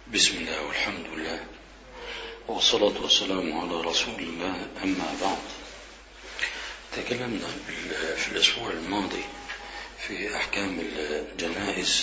بسم الله والحمد لله والصلاة والسلام على رسول الله أما بعد تكلمنا في الأسبوع الماضي في أحكام الجنائز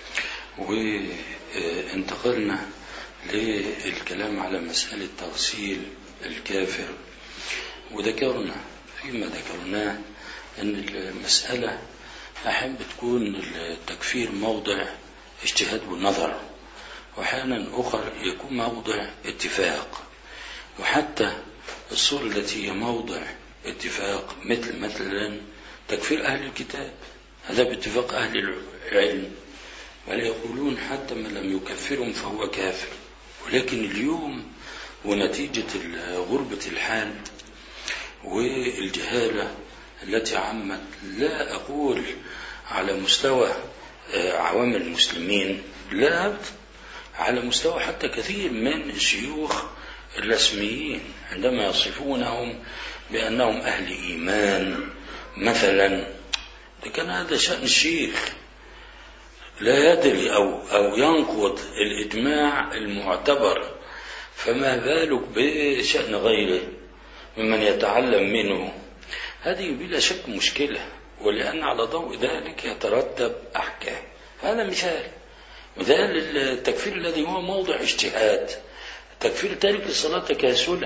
وانتقلنا للكلام على مسألة تغسيل الكافر وذكرنا فيما ذكرناه أن المسألة أحب تكون التكفير موضع اجتهاد والنظر وأحيانا أخر يكون موضع اتفاق وحتى الصورة التي هي موضع اتفاق مثل مثلا تكفير أهل الكتاب هذا باتفاق أهل العلم بل يقولون حتى من لم يكفرهم فهو كافر ولكن اليوم ونتيجة غربة الحال والجهالة التي عمت لا أقول على مستوى عوام المسلمين لا على مستوى حتى كثير من الشيوخ الرسميين عندما يصفونهم بأنهم أهل إيمان مثلا لكن هذا شأن الشيخ لا يدري أو, أو ينقض الإجماع المعتبر فما بالك بشأن غيره ممن يتعلم منه هذه بلا شك مشكلة ولأن على ضوء ذلك يترتب أحكام هذا مثال مثال التكفير الذي هو موضع اجتهاد تكفير تارك الصلاة تكاسلا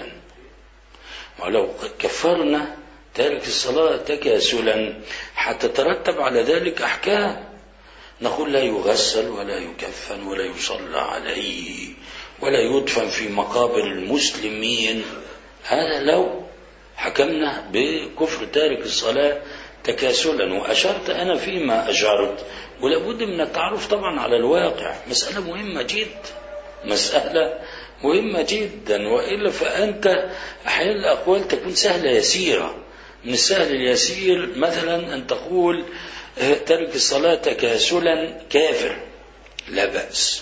ولو كفرنا تارك الصلاة تكاسلا حتترتب على ذلك أحكام نقول لا يغسل ولا يكفن ولا يصلى عليه ولا يدفن في مقابر المسلمين هذا لو حكمنا بكفر تارك الصلاة تكاسلا وأشرت أنا فيما أشرت ولابد من التعرف طبعا على الواقع مسألة مهمة جدا مسألة مهمة جدا وإلا فأنت أحيانا الأقوال تكون سهلة يسيرة من السهل اليسير مثلا أن تقول ترك الصلاة تكاسلا كافر لا بأس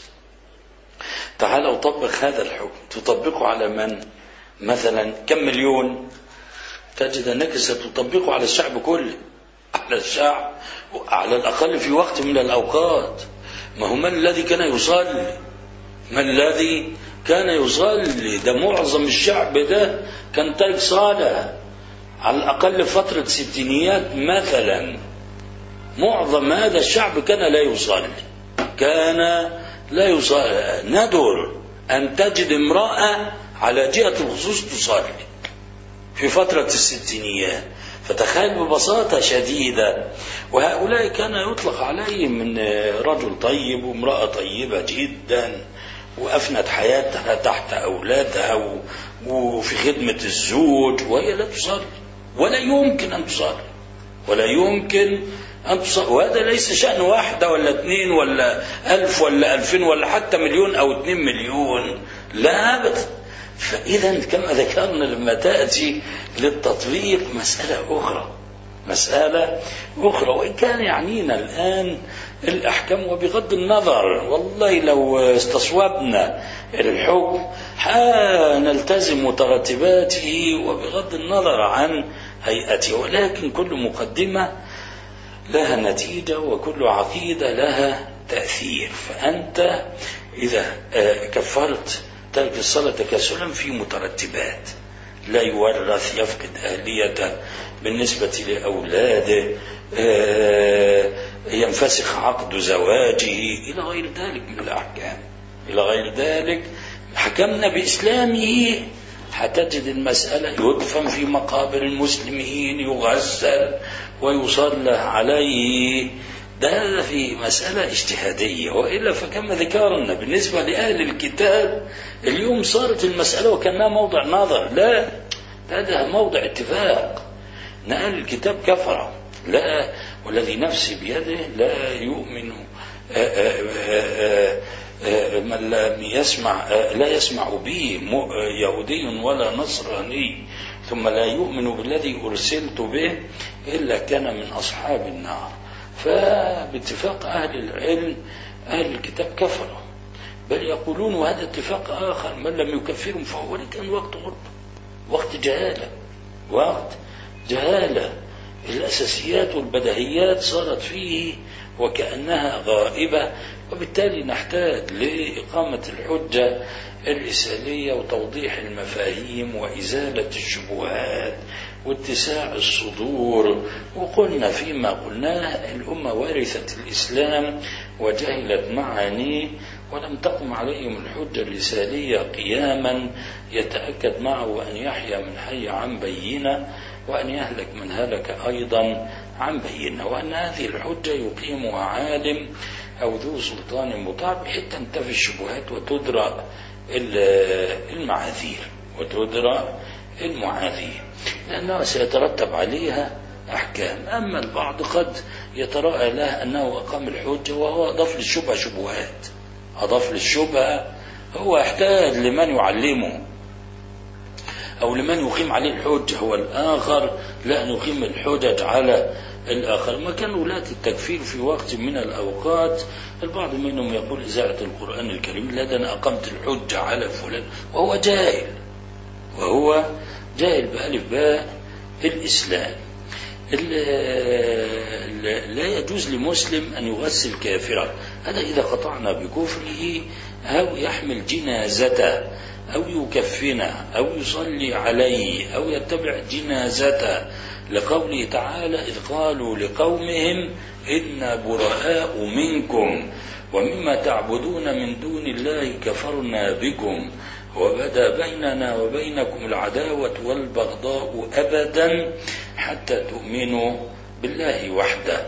تعال طبق هذا الحكم تطبقه على من مثلا كم مليون تجد أنك ستطبقه على الشعب كله على الشعب على الأقل في وقت من الأوقات ما هو من الذي كان يصلي من الذي كان يصلي ده معظم الشعب ده كان تارك صلاة على الأقل فترة ستينيات مثلا معظم هذا الشعب كان لا يصلي كان لا يصلي ندر أن تجد امرأة على جهة الخصوص تصلي في فترة الستينيات فتخيل ببساطة شديدة وهؤلاء كان يطلق عليهم من رجل طيب وامرأة طيبة جدا وأفنت حياتها تحت أولادها وفي خدمة الزوج وهي لا تصلي ولا يمكن أن تصلي ولا يمكن أن تصلي وهذا ليس شأن واحدة ولا اثنين ولا ألف ولا ألفين ولا حتى مليون أو اثنين مليون لا أبدا فإذا كما ذكرنا لما تأتي للتطبيق مسألة أخرى مسألة أخرى وإن كان يعنينا الآن الأحكام وبغض النظر والله لو استصوبنا الحكم نلتزم مترتباته وبغض النظر عن هيئته ولكن كل مقدمة لها نتيجة وكل عقيدة لها تأثير فأنت إذا كفرت ترك الصلاة تكاسلا في مترتبات لا يورث يفقد أهليته بالنسبة لأولاده ينفسخ عقد زواجه إلى غير ذلك من الأحكام إلى غير ذلك حكمنا بإسلامه حتجد المسألة يدفن في مقابر المسلمين يغسل ويصلى عليه ده في مسألة اجتهادية وإلا فكما ذكرنا بالنسبة لأهل الكتاب اليوم صارت المسألة وكأنها موضع نظر لا هذا موضع اتفاق أن أهل الكتاب كفرة لا والذي نفسي بيده لا يؤمن من لم يسمع لا يسمع بي يهودي ولا نصراني ثم لا يؤمن بالذي أرسلت به إلا كان من أصحاب النار فباتفاق أهل العلم أهل الكتاب كفروا بل يقولون وهذا اتفاق آخر من لم يكفرهم فهو كان وقت غربة وقت جهالة وقت جهالة الأساسيات والبدهيات صارت فيه وكأنها غائبة وبالتالي نحتاج لإقامة الحجة الرسالية وتوضيح المفاهيم وإزالة الشبهات واتساع الصدور وقلنا فيما قلناه الأمة ورثت الإسلام وجهلت معانيه ولم تقم عليهم الحجة الرسالية قياما يتأكد معه أن يحيا من حي عن بينة وأن يهلك من هلك أيضا عن بينة وأن هذه الحجة يقيمها عالم أو ذو سلطان مطاع بحيث تنتفي الشبهات وتدرى المعاذير وتدرى المعاذير لأنها سيترتب عليها أحكام أما البعض قد يتراءى له أنه أقام الحجة وهو أضاف للشبهة شبهات أضاف للشبهة هو يحتاج لمن يعلمه أو لمن يقيم عليه الحجة هو الآخر لا نقيم الحجج على الآخر ما كان ولاة التكفير في وقت من الأوقات البعض منهم يقول إذاعة القرآن الكريم لا ده أنا أقمت الحجة على فلان وهو جاهل وهو جاهل بألف باء الإسلام لا يجوز لمسلم أن يغسل كافرا هذا إذا قطعنا بكفره أو يحمل جنازته أو يكفنه أو يصلي عليه أو يتبع جنازته لقوله تعالى إذ قالوا لقومهم إنا براء منكم ومما تعبدون من دون الله كفرنا بكم وبدا بيننا وبينكم العداوة والبغضاء أبدا حتى تؤمنوا بالله وحده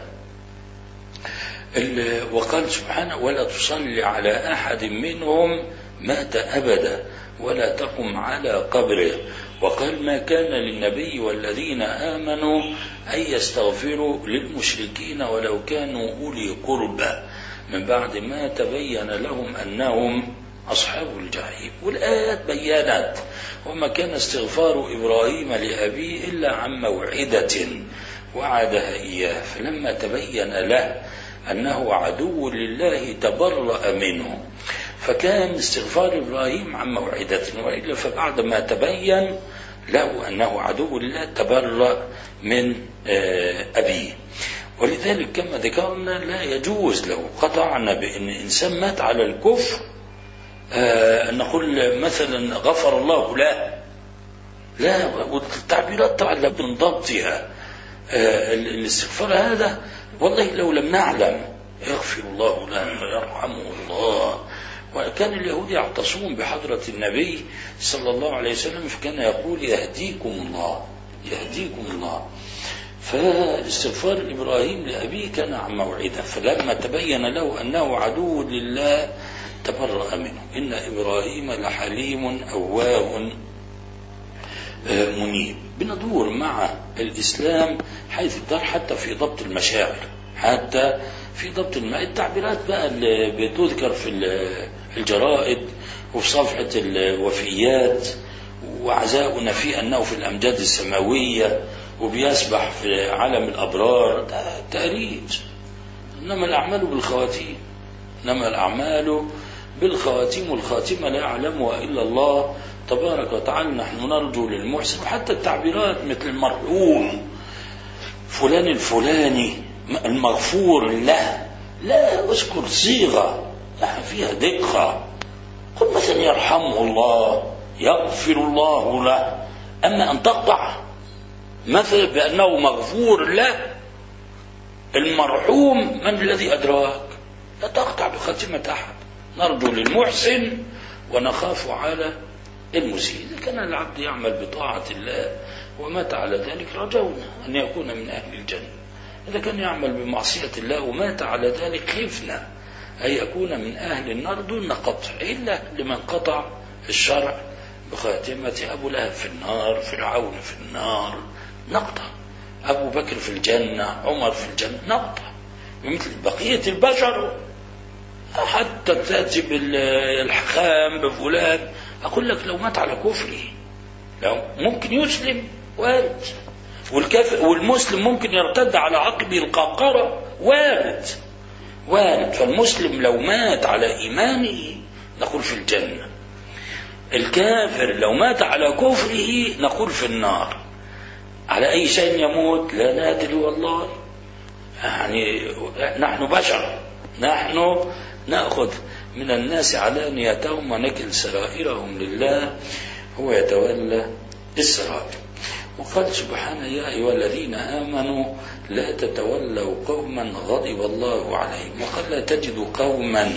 وقال سبحانه ولا تصلي على أحد منهم مات أبدا ولا تقم على قبره وقال ما كان للنبي والذين آمنوا أن يستغفروا للمشركين ولو كانوا أولي قربى من بعد ما تبين لهم أنهم أصحاب الجحيم والآيات بيانت وما كان استغفار إبراهيم لأبيه إلا عن موعدة وعدها إياه فلما تبين له أنه عدو لله تبرأ منه فكان استغفار إبراهيم عن موعدة وإلا فبعد ما تبين له أنه عدو لله تبرأ من أبيه ولذلك كما ذكرنا لا يجوز لو قطعنا بأن إنسان مات على الكفر أن نقول مثلا غفر الله له لا والتعبيرات طبعا لابد من ضبطها الاستغفار هذا والله لو لم نعلم يغفر الله لنا يرحمه الله وكان اليهود يعتصمون بحضرة النبي صلى الله عليه وسلم فكان يقول يهديكم الله يهديكم الله فاستغفار إبراهيم لأبيه كان عن موعده فلما تبين له أنه عدو لله تبرأ منه إن إبراهيم لحليم أواه منيب بندور مع الإسلام حيث الدار حتى في ضبط المشاعر حتى في ضبط الم... التعبيرات بقى اللي بتذكر في الجرائد وفي صفحة الوفيات وعزاؤنا فيه أنه في الأمجاد السماوية وبيسبح في عالم الأبرار ده تأريج إنما الأعمال بالخواتيم إنما الأعمال بالخواتيم والخاتمة لا يعلمها إلا الله تبارك وتعالى نحن نرجو للمحسن وحتى التعبيرات مثل المرحوم فلان الفلاني المغفور له لا اذكر صيغة فيها دقة قل مثلا يرحمه الله يغفر الله له أما أن تقطع مثل بأنه مغفور له المرحوم من الذي أدراك لا تقطع بخاتمة أحد نرجو للمحسن ونخاف على المسيء إذا كان العبد يعمل بطاعة الله ومات على ذلك رجونا أن يكون من أهل الجنة إذا كان يعمل بمعصية الله ومات على ذلك خفنا أن يكون من أهل النار دون قطع إلا لمن قطع الشرع بخاتمة أبو لهب في النار فرعون في النار نقطع أبو بكر في الجنة عمر في الجنة نقطع مثل بقية البشر حتى تأتي بالحخام بفلان أقول لك لو مات على كفره لو ممكن يسلم وارد والكافر والمسلم ممكن يرتد على عقبه القاقرة وارد وارد فالمسلم لو مات على إيمانه نقول في الجنة الكافر لو مات على كفره نقول في النار على أي شيء يموت لا ندري والله يعني نحن بشر نحن نأخذ من الناس علانيتهم ونكل سرائرهم لله هو يتولى السرائر وقال سبحانه يا أيها الذين آمنوا لا تتولوا قوما غضب الله عليهم وقال لا تجد قوما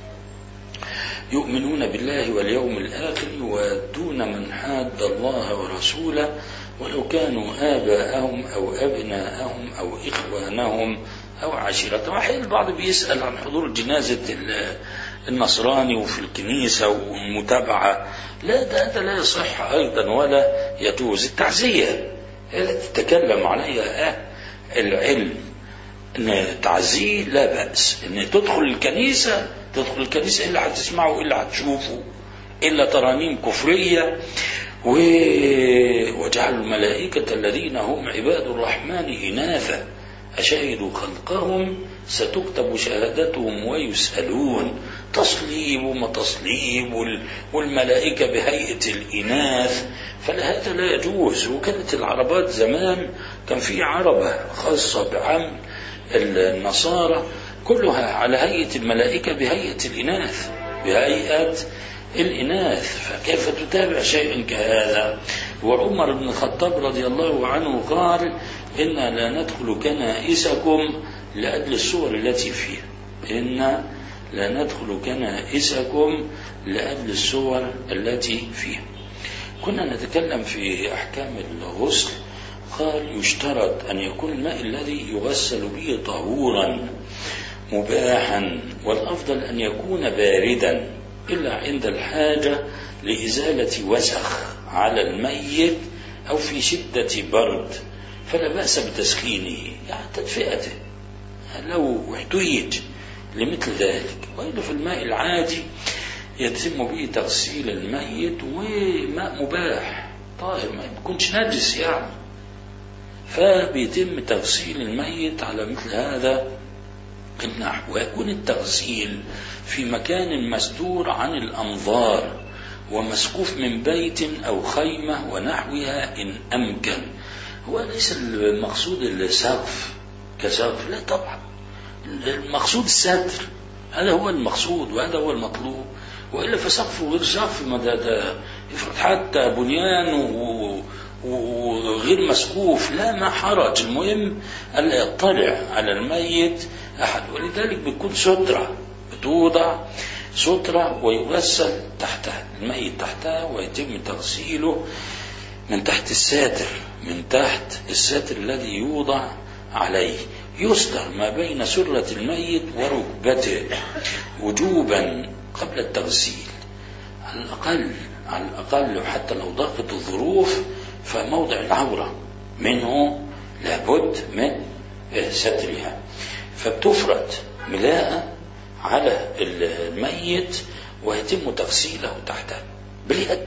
يؤمنون بالله واليوم الآخر يوادون من حاد الله ورسوله ولو كانوا آباءهم أو أبناءهم أو إخوانهم أو عشيرتهم أحيانا البعض بيسأل عن حضور جنازة النصراني وفي الكنيسة والمتابعة لا ده هذا لا يصح أيضا ولا يجوز التعزية تتكلم عليها العلم ان تعزيه لا بأس ان تدخل الكنيسة تدخل الكنيسة إلا هتسمعه إلا هتشوفه إلا ترانيم كفرية و... وجعلوا الملائكة الذين هم عباد الرحمن إناثا أشهدوا خلقهم ستكتب شهادتهم ويسألون تصليب وما تصليب والملائكة بهيئة الإناث فهذا لا يجوز وكانت العربات زمان كان في عربة خاصة بعمل النصارى كلها على هيئة الملائكة بهيئة الإناث بهيئة الإناث فكيف تتابع شيئا كهذا وعمر بن الخطاب رضي الله عنه قال إنا لا ندخل كنائسكم لأجل الصور التي فيها إنا لا ندخل كنائسكم لأجل الصور التي فيها كنا نتكلم في أحكام الغسل قال يشترط أن يكون الماء الذي يغسل به طهورا مباحا والأفضل أن يكون باردا إلا عند الحاجة لإزالة وسخ على الميت أو في شدة برد فلا بأس بتسخينه يعني تدفئته لو احتيج لمثل ذلك وإلا في الماء العادي يتم به تغسيل الميت وماء مباح طاهر ما يكونش نجس يعني فبيتم تغسيل الميت على مثل هذا النحو ويكون التغسيل في مكان مستور عن الأنظار ومسقوف من بيت أو خيمة ونحوها إن أمكن هو ليس المقصود السقف كسقف لا طبعا المقصود الستر هذا هو المقصود وهذا هو المطلوب وإلا فسقف وغير سقف ما ده, ده يفرض حتى بنيان و وغير مسقوف لا ما حرج المهم ألا يطلع على الميت أحد ولذلك بتكون سترة بتوضع سترة ويغسل تحتها الميت تحتها ويتم تغسيله من تحت الساتر من تحت الساتر الذي يوضع عليه يستر ما بين سرة الميت وركبته وجوبا قبل التغسيل على الأقل على الأقل حتى لو ضاقت الظروف فموضع العورة منه لابد من سترها فبتفرد ملاءة على الميت ويتم تغسيله تحتها باليد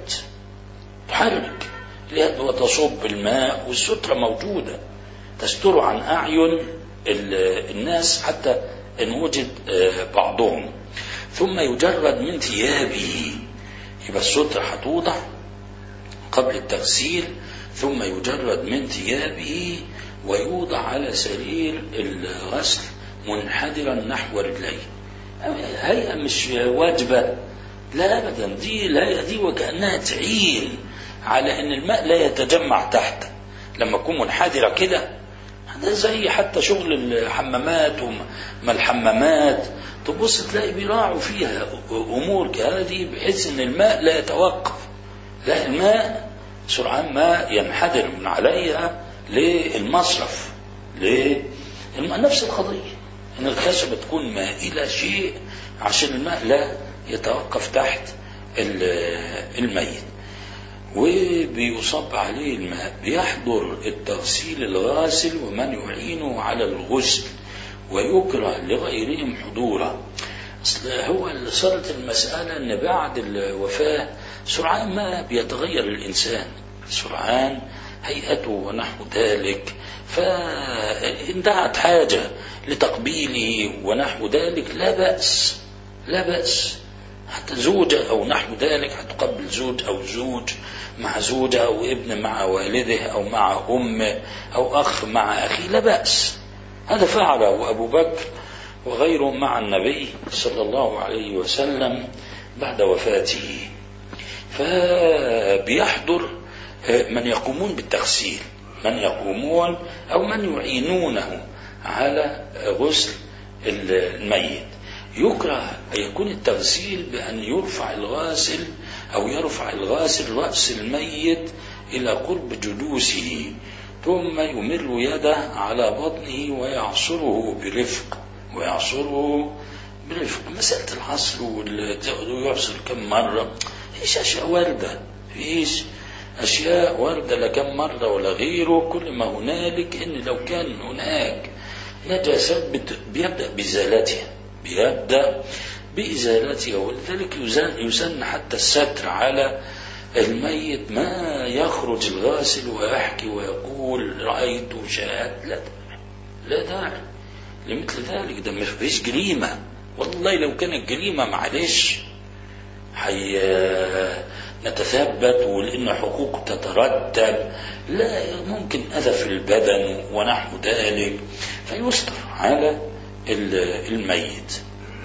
تحرك اليد وتصب الماء والسترة موجودة تستر عن أعين الناس حتى إن وجد بعضهم ثم يجرد من ثيابه يبقى السترة هتوضع قبل التغسيل ثم يجرد من ثيابه ويوضع على سرير الغسل منحدرا نحو رجليه هيئة مش واجبة لا أبدا دي لا دي وكأنها تعين على أن الماء لا يتجمع تحت لما تكون منحدرة كده ده زي حتى شغل الحمامات وما الحمامات تبص تلاقي بيراعوا فيها أمور كهذه بحيث أن الماء لا يتوقف لا الماء سرعان ما ينحدر من عليها للمصرف نفس القضية ان الخشبة تكون مائلة شيء عشان الماء لا يتوقف تحت الميت وبيصب عليه الماء بيحضر التغسيل الغاسل ومن يعينه على الغسل ويكره لغيرهم حضوره أصل هو اللي صارت المسألة أن بعد الوفاة سرعان ما بيتغير الإنسان سرعان هيئته ونحو ذلك فإن دعت حاجة لتقبيله ونحو ذلك لا بأس لا بأس حتى زوجة أو نحو ذلك هتقبل زوج أو زوج مع زوجة أو ابن مع والده أو مع أمه أو أخ مع أخيه لا بأس هذا فعله أبو بكر وغيره مع النبي صلى الله عليه وسلم بعد وفاته فبيحضر من يقومون بالتغسيل من يقومون أو من يعينونه على غسل الميت يكره أن يكون التغسيل بأن يرفع الغاسل أو يرفع الغاسل رأس الميت إلى قرب جلوسه ثم يمر يده على بطنه ويعصره برفق ويعصره برفق مسألة العصر ويعصر كم مرة فيش أشياء واردة فيش أشياء واردة لكم مرة ولا غيره كل ما هنالك إن لو كان هناك نجاسات بيبدأ بإزالتها بيبدأ بإزالتها ولذلك يسن حتى الستر على الميت ما يخرج الغاسل ويحكي ويقول رأيت وشاهدت لا داعي لا داعي لمثل ذلك ده مش فيش جريمة والله لو كانت جريمة معلش حي نتثبت ولأن حقوق تترتب لا ممكن أذى في البدن ونحو ذلك فيستر على الميت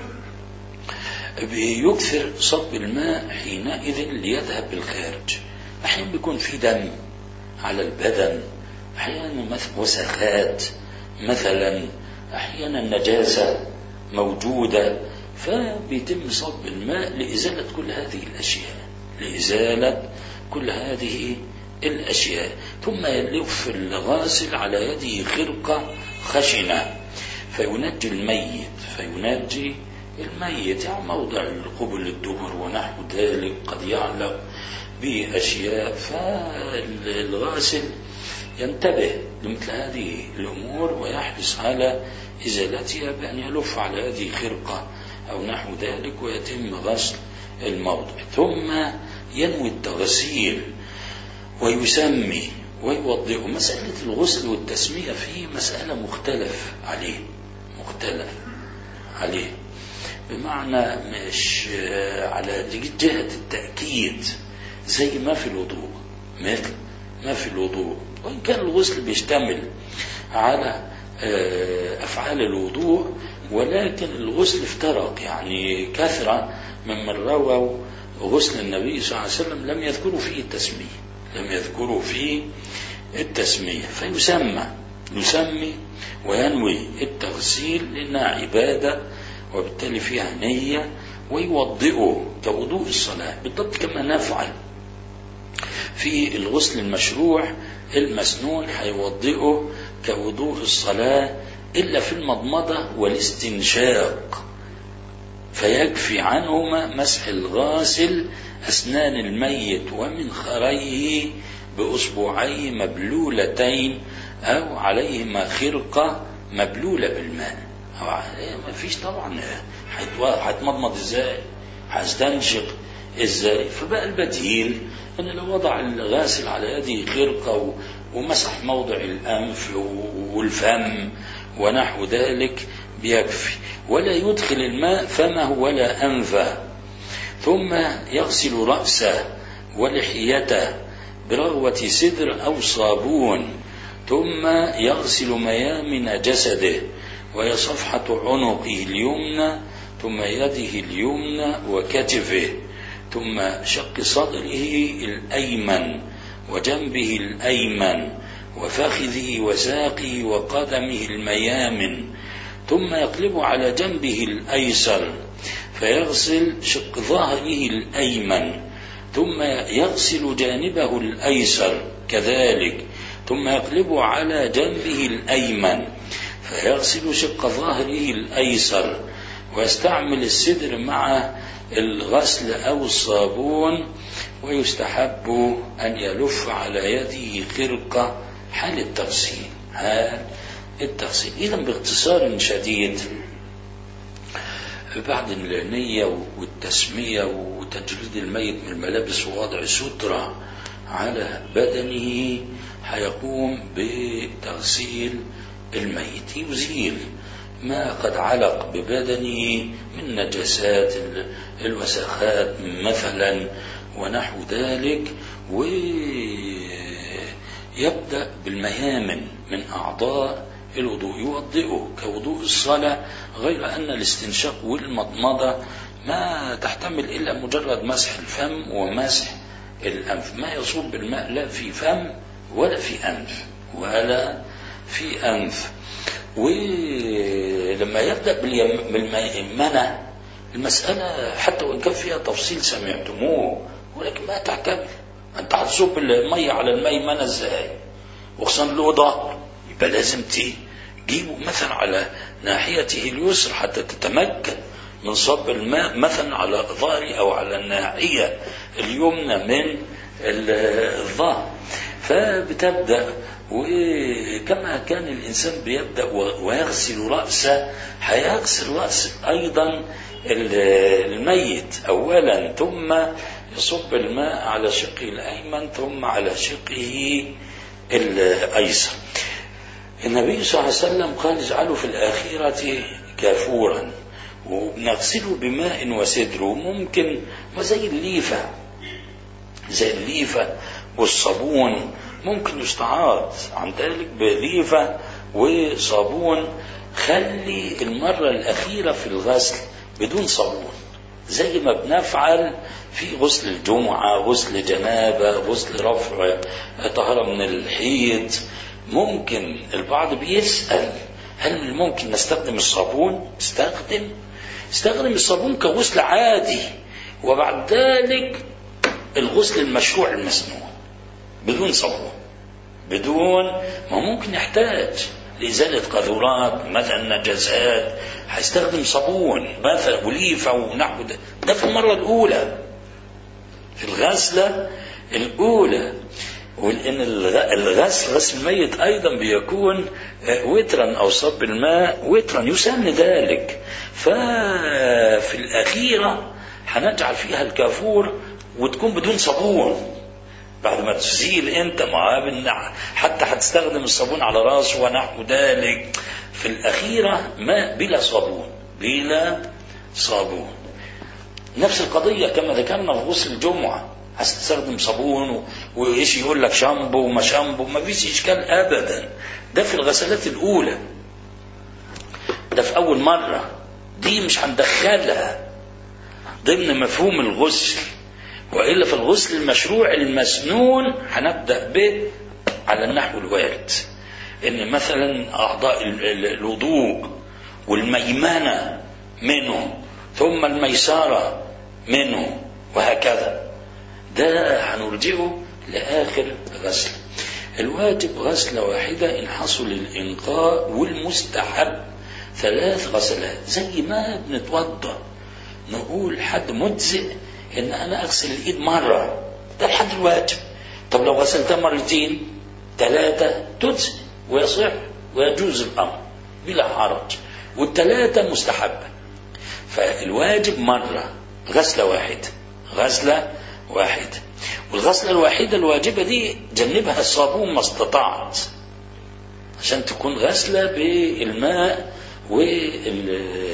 بيكثر صب الماء حينئذ ليذهب بالخارج أحيانا بيكون في دم على البدن أحيانا وسخات مثلا أحيانا نجاسة موجودة فبيتم صب الماء لإزالة كل هذه الأشياء لإزالة كل هذه الأشياء ثم يلف الغاسل على يده خرقة خشنة فينجي الميت فينجي الميت يعني موضع قبل الدبر ونحو ذلك قد يعلق بأشياء فالغاسل ينتبه لمثل هذه الأمور ويحرص على إزالتها بأن يلف على هذه خرقة أو نحو ذلك ويتم غسل الموضع ثم ينوي التغسيل ويسمي ويوضئه مسألة الغسل والتسمية فيه مسألة مختلف عليه مختلف عليه بمعنى مش على جهة التأكيد زي ما في الوضوء مثل ما في الوضوء وإن كان الغسل بيشتمل على أفعال الوضوء ولكن الغسل افترق يعني كثرة ممن رووا غسل النبي صلى الله عليه وسلم لم يذكروا فيه التسمية لم يذكروا فيه التسمية فيسمى يسمي وينوي التغسيل لأنها عبادة وبالتالي فيها نية ويوضئه كوضوء الصلاة بالضبط كما نفعل في الغسل المشروع المسنون هيوضئه كوضوء الصلاة إلا في المضمضة والاستنشاق فيكفي عنهما مسح الغاسل أسنان الميت ومنخريه بأصبعي مبلولتين أو عليهما خرقة مبلولة بالماء ما فيش طبعا هيتمضمض ازاي هيستنشق ازاي فبقى البديل ان لو وضع الغاسل على يده خرقة ومسح موضع الأنف والفم ونحو ذلك بيكفي ولا يدخل الماء فمه ولا أنفه ثم يغسل رأسه ولحيته برغوة سدر أو صابون ثم يغسل ميامن جسده وهي صفحة عنقه اليمنى ثم يده اليمنى وكتفه ثم شق صدره الأيمن وجنبه الأيمن وفخذه وساقه وقدمه الميامن ثم يقلب على جنبه الأيسر فيغسل شق ظهره الأيمن ثم يغسل جانبه الأيسر كذلك ثم يقلب على جنبه الأيمن فيغسل شق ظهره الأيسر ويستعمل السدر مع الغسل أو الصابون ويستحب أن يلف على يده خرقة حال التغسيل حال التغسيل إذا باختصار شديد بعد النية والتسمية وتجريد الميت من الملابس ووضع سترة على بدنه هيقوم بتغسيل الميت يزيل ما قد علق ببدنه من نجاسات الوسخات مثلا ونحو ذلك ويبدأ بالميامن من أعضاء الوضوء يوضئه كوضوء الصلاة غير أن الاستنشاق والمضمضة ما تحتمل إلا مجرد مسح الفم ومسح الأنف ما يصب الماء لا في فم ولا في أنف ولا في أنف ولما يبدأ بالميمنة المسألة حتى وإن كان فيها تفصيل سمعتموه ولكن ما تعتمد أنت هتصب المية على الميمنة إزاي وخصوصا له ظهر يبقى لازم تجيبه مثلا على ناحيته اليسرى حتى تتمكن من صب الماء مثلا على ظهري أو على الناحية اليمنى من الظهر فبتبدأ وكما كان الإنسان بيبدأ ويغسل رأسه هيغسل رأس أيضا الميت أولا ثم يصب الماء على شقه الأيمن ثم على شقه الأيسر النبي صلى الله عليه وسلم قال اجعلوا في الآخرة كافورا وبنغسله بماء وسدر وممكن وزي الليفة زي الليفة والصابون ممكن يستعاض عن ذلك بليفة وصابون خلي المرة الأخيرة في الغسل بدون صابون زي ما بنفعل في غسل الجمعة غسل جنابة غسل رفع طهارة من الحيض ممكن البعض بيسأل هل ممكن نستخدم الصابون استخدم استخدم الصابون كغسل عادي وبعد ذلك الغسل المشروع المسنون بدون صابون بدون ما ممكن يحتاج لإزالة قذورات مثلا نجاسات هيستخدم صابون مثلا وليفة ونحو ده ده في المرة الأولى في الغسلة الأولى ولأن الغسل غسل الميت أيضا بيكون وترا أو صب الماء وترا يسن ذلك ففي الأخيرة هنجعل فيها الكافور وتكون بدون صابون بعد ما تزيل انت معاه حتى هتستخدم الصابون على راسه ونحو ذلك في الأخيرة ما بلا صابون بلا صابون نفس القضية كما ذكرنا في غسل الجمعة هتستخدم صابون وايش يقول لك شامبو وما شامبو ما فيش اشكال ابدا ده في الغسلات الاولى ده في اول مرة دي مش هندخلها ضمن مفهوم الغسل والا في الغسل المشروع المسنون هنبدا به على النحو الوارد ان مثلا اعضاء الوضوء والميمنه منه ثم الميسره منه وهكذا ده هنرجعه لاخر غسل الواجب غسلة واحدة إن حصل الإنقاء والمستحب ثلاث غسلات زي ما بنتوضأ نقول حد مجزئ ان انا اغسل الايد مره ده الحد الواجب طب لو غسلتها مرتين ثلاثه تجزي ويصح ويجوز الامر بلا حرج والثلاثه مستحبه فالواجب مره غسله واحده غسله واحده والغسله الواحده الواجبه دي جنبها الصابون ما استطعت عشان تكون غسله بالماء وال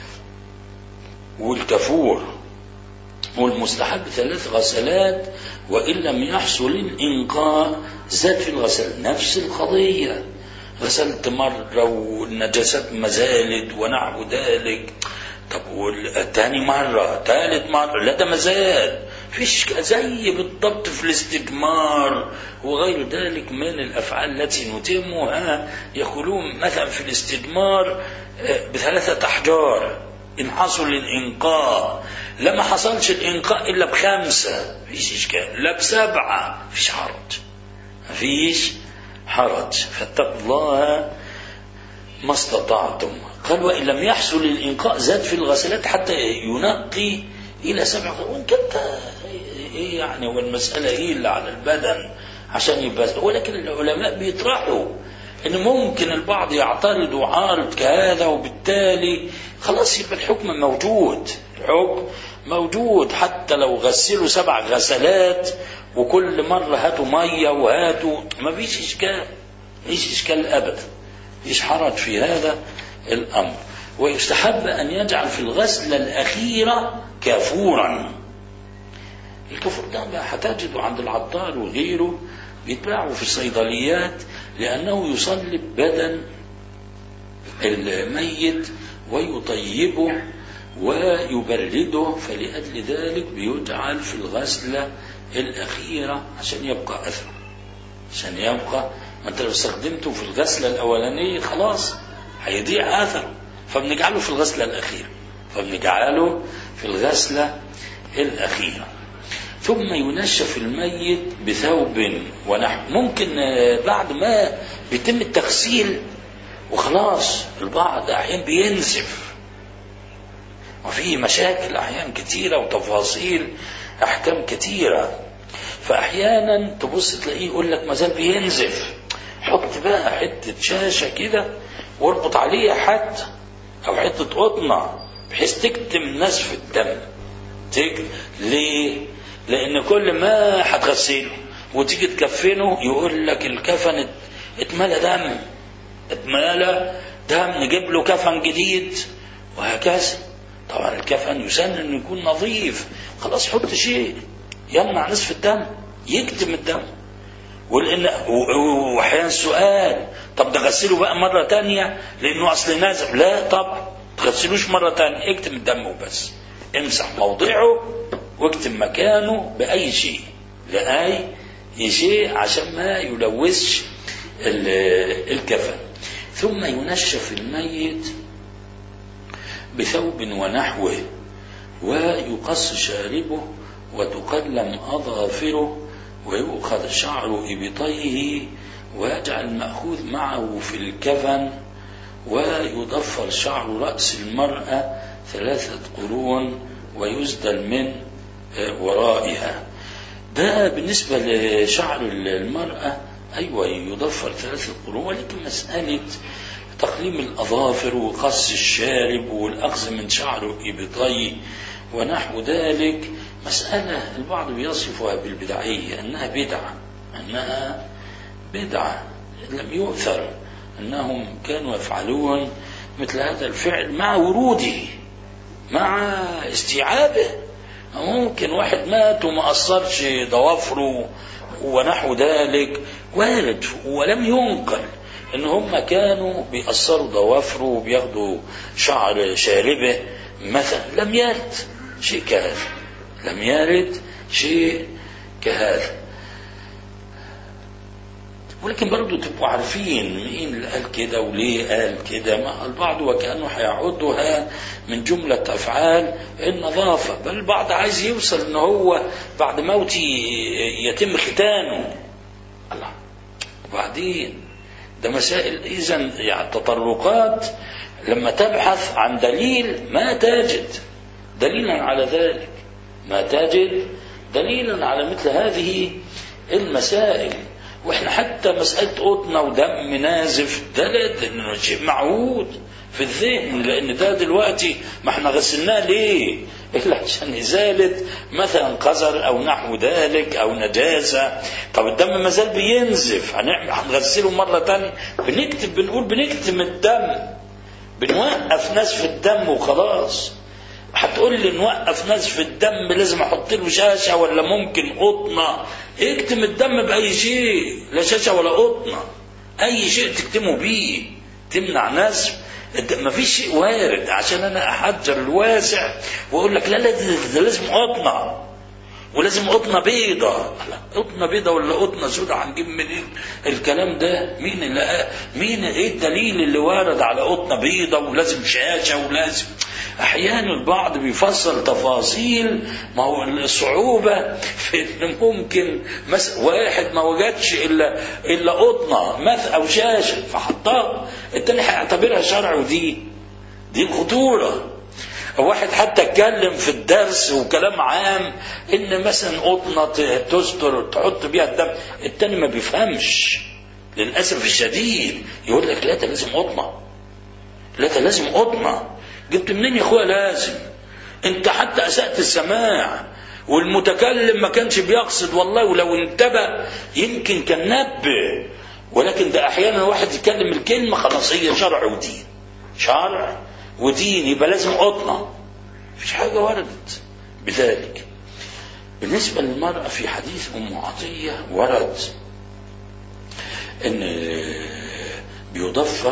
والكافور والمستحب ثلاث غسلات وإن لم يحصل الإنقاء زاد في الغسل نفس القضية غسلت مرة والنجاسات ما زالت ونحو ذلك طب والتاني مرة ثالث مرة لا ده ما زال فيش زي بالضبط في الاستجمار وغير ذلك من الأفعال التي نتمها يقولون مثلا في الاستجمار بثلاثة أحجار إن حصل الإنقاء لما حصلش الإنقاء إلا بخمسة فيش إشكال لا بسبعة فيش حرج فيش حرج فاتقوا الله ما استطعتم قال وإن لم يحصل الإنقاء زاد في الغسلات حتى ينقي إلى سبع وإن كانت إيه يعني والمسألة إيه اللي على البدن عشان يبقى ولكن العلماء بيطرحوا ان ممكن البعض يعترض وعارض كهذا وبالتالي خلاص يبقى الحكم موجود الحكم موجود حتى لو غسلوا سبع غسلات وكل مرة هاتوا مية وهاتوا ما فيش إشكال فيش إشكال أبدا فيش حرج في هذا الأمر ويستحب أن يجعل في الغسلة الأخيرة كافورا الكفر ده بقى هتجده عند العطار وغيره بيتباعوا في الصيدليات لأنه يصلب بدن الميت ويطيبه ويبرده فلأجل ذلك بيجعل في الغسلة الأخيرة عشان يبقى أثر عشان يبقى ما أنت لو استخدمته في الغسلة الأولانية خلاص هيضيع أثر فبنجعله في الغسلة الأخيرة فبنجعله في الغسلة الأخيرة ثم ينشف الميت بثوب ونحو ممكن آه، بعد ما بيتم التغسيل وخلاص البعض أحيانا بينزف وفي مشاكل أحيان كتيرة وتفاصيل أحكام كتيرة فأحيانا تبص تلاقيه يقول لك ما زال بينزف حط بقى حتة شاشة كده واربط عليها حتى أو حتة قطنة بحيث تكتم نزف الدم تك... ليه؟ لأن كل ما هتغسله وتيجي تكفنه يقول لك الكفن ات- اتملى دم اتملى دم نجيب له كفن جديد وهكذا طبعا الكفن يسن انه يكون نظيف خلاص حط شيء يمنع نصف الدم يكتم الدم ولان و- و- واحيانا السؤال طب ده غسله بقى مره تانية لانه اصل نازف لا طب تغسلوش مره تانية اكتم الدم وبس امسح موضعه واكتم مكانه باي شيء لاي شيء عشان ما يلوثش ال- الكفن ثم ينشف الميت بثوب ونحوه ويقص شاربه وتقلم أظافره ويؤخذ شعر إبطيه ويجعل المأخوذ معه في الكفن ويضفر شعر رأس المرأة ثلاثة قرون ويسدل من آه، ورائها ده بالنسبة لشعر المرأة أيوة يضفر ثلاثة قرون ولكن مسألة تقليم الأظافر وقص الشارب والأخذ من شعر إبطي ونحو ذلك مسألة البعض بيصفها بالبدعية أنها بدعة أنها بدعة لم يؤثر أنهم كانوا يفعلون مثل هذا الفعل مع وروده مع استيعابه ممكن واحد مات وما أثرش ضوافره ونحو ذلك وارد ولم ينقل ان هم كانوا بيأثروا ضوافره وبياخدوا شعر شاربه مثلا لم يرد شيء كهذا لم يرد شيء كهذا ولكن برضو تبقوا عارفين مين اللي قال كده وليه قال كده ما البعض وكأنه هيعدها من جملة أفعال النظافة بل البعض عايز يوصل ان هو بعد موتي يتم ختانه الله وبعدين ده مسائل إذا يعني تطرقات لما تبحث عن دليل ما تجد دليلا على ذلك ما تجد دليلا على مثل هذه المسائل واحنا حتى مسألة قطنة ودم نازف ده لا ده شيء معهود في الذهن لأن ده دلوقتي ما احنا غسلناه ليه؟ إلا عشان إزالة مثلا قذر أو نحو ذلك أو نجاسة طب الدم ما زال بينزف هنعمل هنغسله مرة تانية بنكتب بنقول بنكتم الدم بنوقف نزف الدم وخلاص هتقول لي نوقف نزف الدم لازم احط له شاشه ولا ممكن قطنه اكتم الدم باي شيء لا شاشه ولا قطنه اي شيء تكتمه بيه تمنع نزف ما فيش شيء وارد عشان انا احجر الواسع واقول لك لا لا ده, ده لازم قطنه ولازم قطنه بيضة لا قطنه بيضة ولا قطنه سودة هنجيب منين الكلام ده مين اللي مين ايه الدليل اللي وارد على قطنه بيضة ولازم شاشه ولازم احيانا البعض بيفصل تفاصيل ما هو الصعوبه في ان ممكن مس واحد ما وجدش الا الا قطنه مث او شاشه فحطها التاني هيعتبرها شرع ودين دي الخطوره واحد حتى اتكلم في الدرس وكلام عام ان مثلا قطنه تستر تحط بيها الدم التاني ما بيفهمش للاسف الشديد يقول لك لا ده لازم قطنه لا ده لازم قطنه جبت منين يا اخويا لازم انت حتى اسأت السماع والمتكلم ما كانش بيقصد والله ولو انتبه يمكن كان نبه ولكن ده احيانا واحد يتكلم الكلمه خلاص هي شرع ودين شرع ودين يبقى لازم قطنه مفيش حاجه وردت بذلك بالنسبه للمراه في حديث ام عطيه ورد ان بيضفر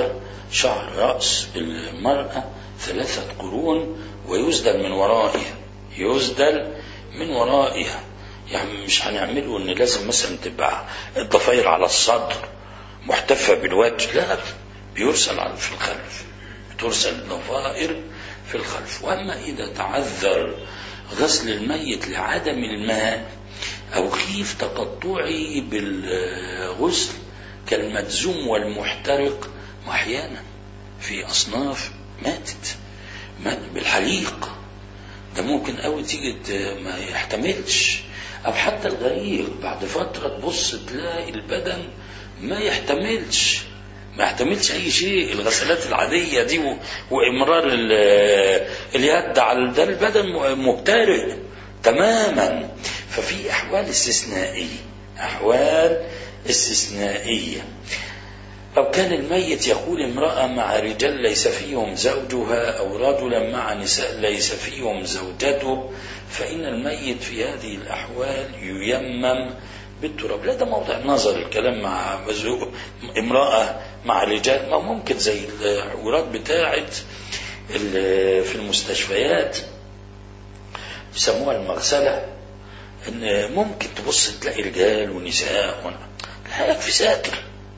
شعر رأس المرأة ثلاثة قرون ويسدل من ورائها يسدل من ورائها يعني مش هنعمله ان لازم مثلا تبقى الضفاير على الصدر محتفة بالوجه لا بيرسل على في الخلف بترسل الضفائر في الخلف واما اذا تعذر غسل الميت لعدم الماء او خيف تقطعه بالغسل كالمجزوم والمحترق واحيانا في اصناف ماتت مات بالحليق ده ممكن قوي تيجي ما يحتملش او حتى الغريق بعد فتره تبص تلاقي البدن ما يحتملش ما يحتملش اي شيء الغسلات العاديه دي وامرار اليد على ده البدن مبترئ تماما ففي احوال استثنائيه احوال استثنائيه أو كان الميت يقول امرأة مع رجال ليس فيهم زوجها أو رجلا مع نساء ليس فيهم زوجته فإن الميت في هذه الأحوال ييمم بالتراب لا ده موضع نظر الكلام مع امرأة مع رجال ما ممكن زي الحوارات بتاعت في المستشفيات بيسموها المغسلة ان ممكن تبص تلاقي رجال ونساء لا يكفي ساتر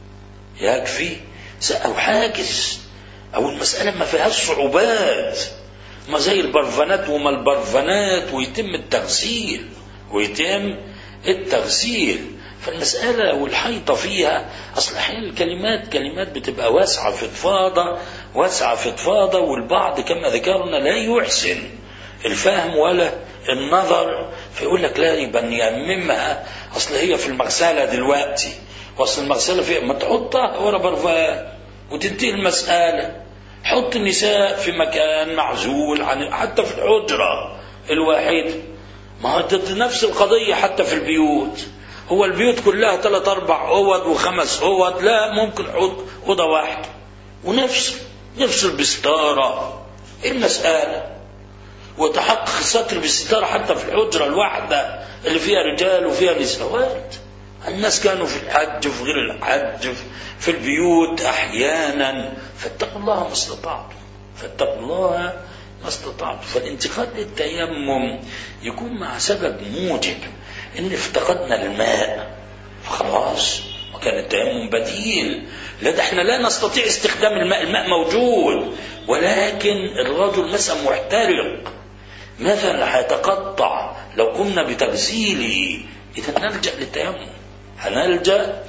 يكفي أو حاجز أو المسألة ما فيهاش صعوبات ما زي البرفانات وما البرفانات ويتم التغسيل ويتم التغسيل فالمسألة والحيطة فيها أصل أحيانا الكلمات كلمات بتبقى واسعة فضفاضة واسعة فضفاضة والبعض كما ذكرنا لا يحسن الفهم ولا النظر فيقول لك لا يبقى نيممها أصل هي في المغسلة دلوقتي واصل المغسله فيها ما تحطها ورا برفان وتنتهي المساله حط النساء في مكان معزول عن حتى في الحجره الواحده ما هو نفس القضيه حتى في البيوت هو البيوت كلها ثلاث اربع اوض وخمس اوض لا ممكن حط اوضه واحده ونفصل نفصل بستاره ايه المساله وتحقق الستر بالستاره حتى في الحجره الواحده اللي فيها رجال وفيها نساء وارد الناس كانوا في الحج وفي غير الحج في البيوت احيانا فاتقوا الله ما استطعتم فاتقوا الله ما استطعتم فالانتقال للتيمم يكون مع سبب موجب ان افتقدنا الماء فخلاص وكان التيمم بديل لا ده احنا لا نستطيع استخدام الماء الماء موجود ولكن الرجل مثلا محترق مثلا هيتقطع لو قمنا بتغسيله اذا نلجا للتيمم هنلجا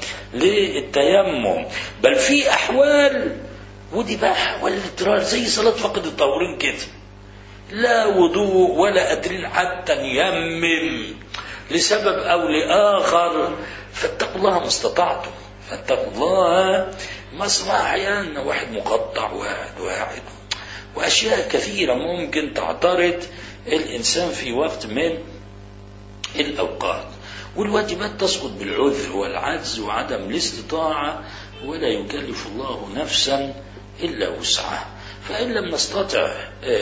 للتيمم بل في احوال ودي بقى احوال الاضطرار زي صلاه فقد الطهورين كده لا وضوء ولا قادرين حتى نيمم لسبب او لاخر فاتقوا الله ما استطعتم فاتقوا الله ما استطاع احيانا واحد مقطع واحد واحد واشياء كثيره ممكن تعترض الانسان في وقت من الاوقات والواجبات تسقط بالعذر والعجز وعدم الاستطاعة ولا يكلف الله نفسا إلا وسعها فإن لم نستطع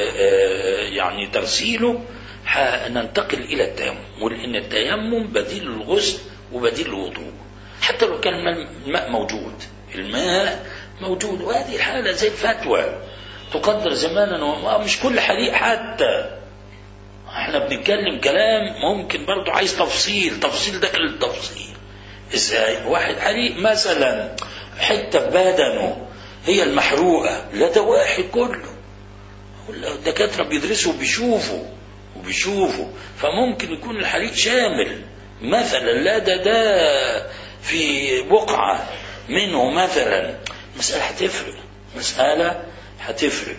يعني تغسيله ننتقل إلى التيمم ولأن التيمم بديل الغسل وبديل الوضوء حتى لو كان الماء موجود الماء موجود وهذه الحالة زي الفتوى تقدر زمانا مش كل حريق حتى احنا بنتكلم كلام ممكن برضه عايز تفصيل تفصيل داخل التفصيل ازاي واحد حريق مثلا حته في بدنه هي المحروقه لا ده واحد كله الدكاتره بيدرسوا وبيشوفوا وبيشوفوا فممكن يكون الحريق شامل مثلا لا ده ده في بقعه منه مثلا مسألة هتفرق مسألة هتفرق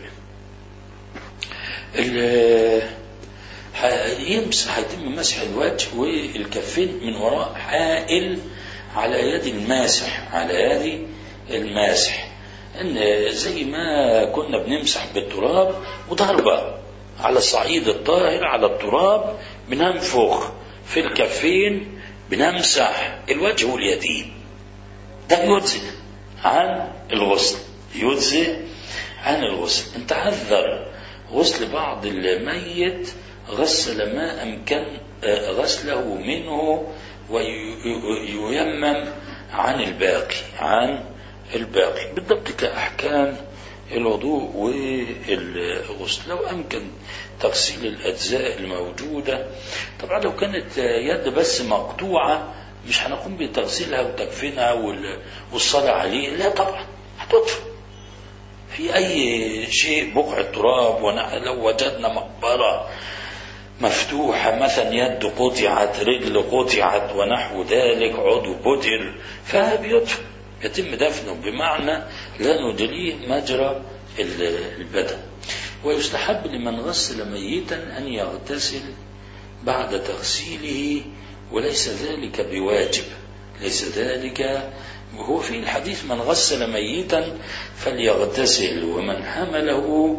يمسح هيتم مسح الوجه والكفين من وراء حائل على يد الماسح على يد الماسح ان زي ما كنا بنمسح بالتراب وضربة على الصعيد الطاهر على التراب بننفخ في الكفين بنمسح الوجه واليدين ده يجزئ عن الغسل يجزئ عن الغسل انت عذر غسل بعض الميت غسل ما أمكن غسله منه وييمم عن الباقي عن الباقي بالضبط كأحكام الوضوء والغسل لو أمكن تغسيل الأجزاء الموجودة طبعا لو كانت يد بس مقطوعة مش هنقوم بتغسيلها وتكفينها وال- والصلاة عليه لا طبعا هتطفى في أي شيء بقعة تراب ونحن لو وجدنا مقبرة مفتوحة مثلا يد قطعت رجل قطعت ونحو ذلك عضو بتر فبيطفى يتم دفنه بمعنى لا ندريه مجرى ال- البدن ويستحب لمن غسل ميتا أن يغتسل بعد تغسيله وليس ذلك بواجب ليس ذلك وهو في الحديث من غسل ميتا فليغتسل ومن حمله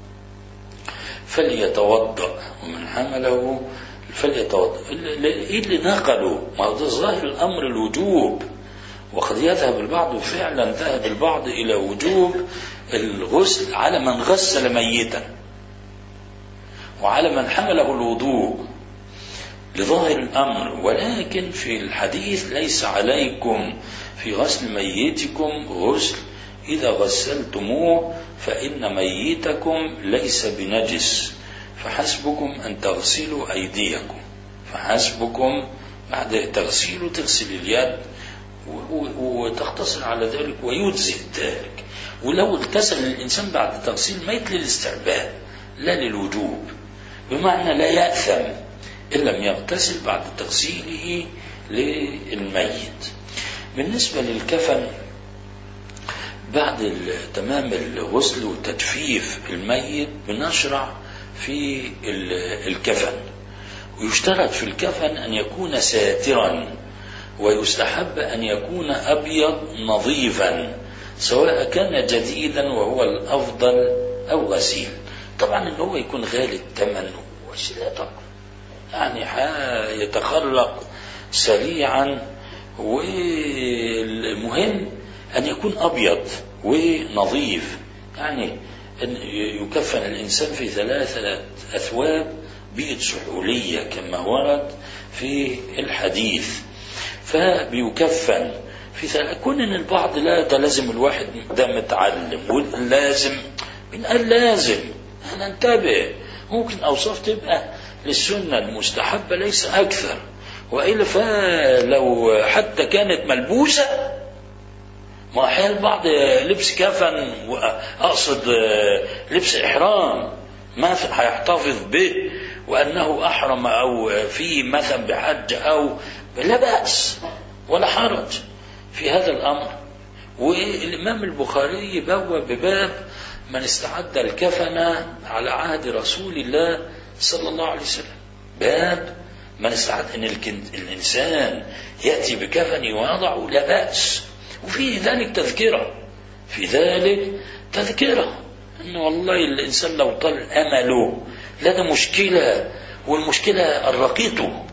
فليتوضأ ومن حمله فليتوضأ ايه اللي نقلوا ما هو ده ظاهر الامر الوجوب وقد يذهب البعض فعلا ذهب البعض الى وجوب الغسل على من غسل ميتا وعلى من حمله الوضوء لظاهر الامر ولكن في الحديث ليس عليكم في غسل ميتكم غسل اذا غسلتموه فان ميتكم ليس بنجس فحسبكم ان تغسلوا ايديكم فحسبكم بعد تغسيله تغسل اليد و- و- وتقتصر على ذلك ويجزي ذلك ولو اغتسل الانسان بعد تغسيل ميت للاستعباد لا للوجوب بمعنى لا يأثم إن لم يغتسل بعد تغسيله للميت بالنسبة للكفن بعد ال- تمام الغسل وتجفيف الميت بنشرع في ال- الكفن ويشترط في الكفن أن يكون ساترا ويستحب أن يكون أبيض نظيفا سواء كان جديدا وهو الأفضل أو غسيل طبعا ان هو يكون غالي الثمن وش لا طبعا يعني يتخلق سريعا والمهم أن يكون أبيض ونظيف يعني أن يكفن الإنسان في ثلاثة أثواب بيض سحولية كما ورد في الحديث فبيكفن في ثلاثة كون ان البعض لا ده لازم الواحد ده متعلم ولازم من قال لازم هننتبه ممكن اوصاف تبقى للسنة المستحبة ليس اكثر والا فلو حتى كانت ملبوسة ما احيانا البعض لبس كفن واقصد لبس احرام ما هيحتفظ به وانه احرم او في مثلا بحج او لا باس ولا حرج في هذا الامر والامام البخاري بوب بباب من استعد الكفن على عهد رسول الله صلى الله عليه وسلم باب من استعد ان الانسان ياتي بكفن ويضعه لا باس وفي ذلك تذكره في ذلك تذكره ان والله الانسان لو طال امله لا ده مشكله والمشكله ارقيته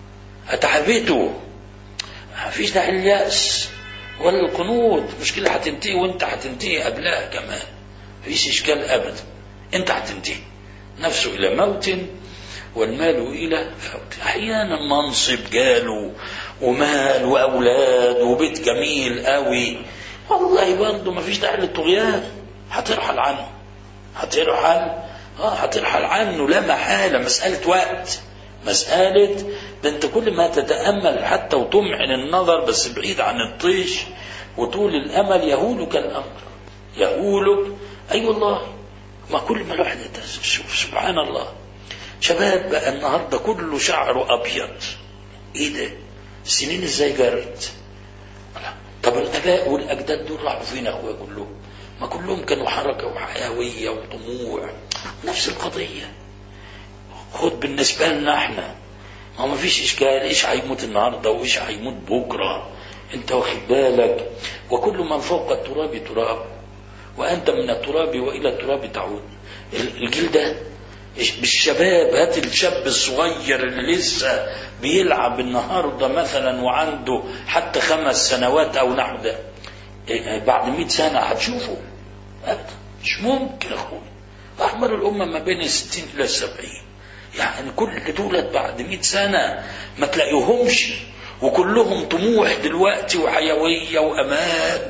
اتعبته ما فيش داعي للياس ولا القنوط مشكله هتنتهي وانت هتنتهي قبلها كمان مفيش اشكال ابدا انت هتنتهي نفسه الى موت والمال الى فوت احيانا منصب جاله ومال واولاد وبيت جميل قوي والله برضه مفيش داعي للطغيان هترحل عنه هترحل اه هترحل عنه لا محاله مساله وقت مسألة ده انت كل ما تتأمل حتى وتمعن النظر بس بعيد عن الطيش وطول الأمل يهولك الأمر يهولك أي أيوة والله ما كل ما الواحد شوف سبحان الله شباب بقى النهارده كله شعره أبيض إيه ده؟ السنين إزاي جرت؟ طب الآباء والأجداد دول راحوا فين أخويا كلهم؟ ما كلهم كانوا حركة وحيوية وطموح نفس القضية خد بالنسبة لنا احنا ما ما فيش اشكال ايش هيموت النهارده وايش هيموت بكره انت واخد بالك وكل من فوق التراب تراب وانت من التراب والى التراب تعود الجيل ده بالشباب هات الشاب الصغير اللي لسه بيلعب النهارده مثلا وعنده حتى خمس سنوات او نحو ده بعد مئة سنة هتشوفه أبدا مش ممكن أخوي أحمر الأمة ما بين الستين إلى السبعين يعني كل دولت بعد مئة سنة ما تلاقيهمش وكلهم طموح دلوقتي وحيوية وأمان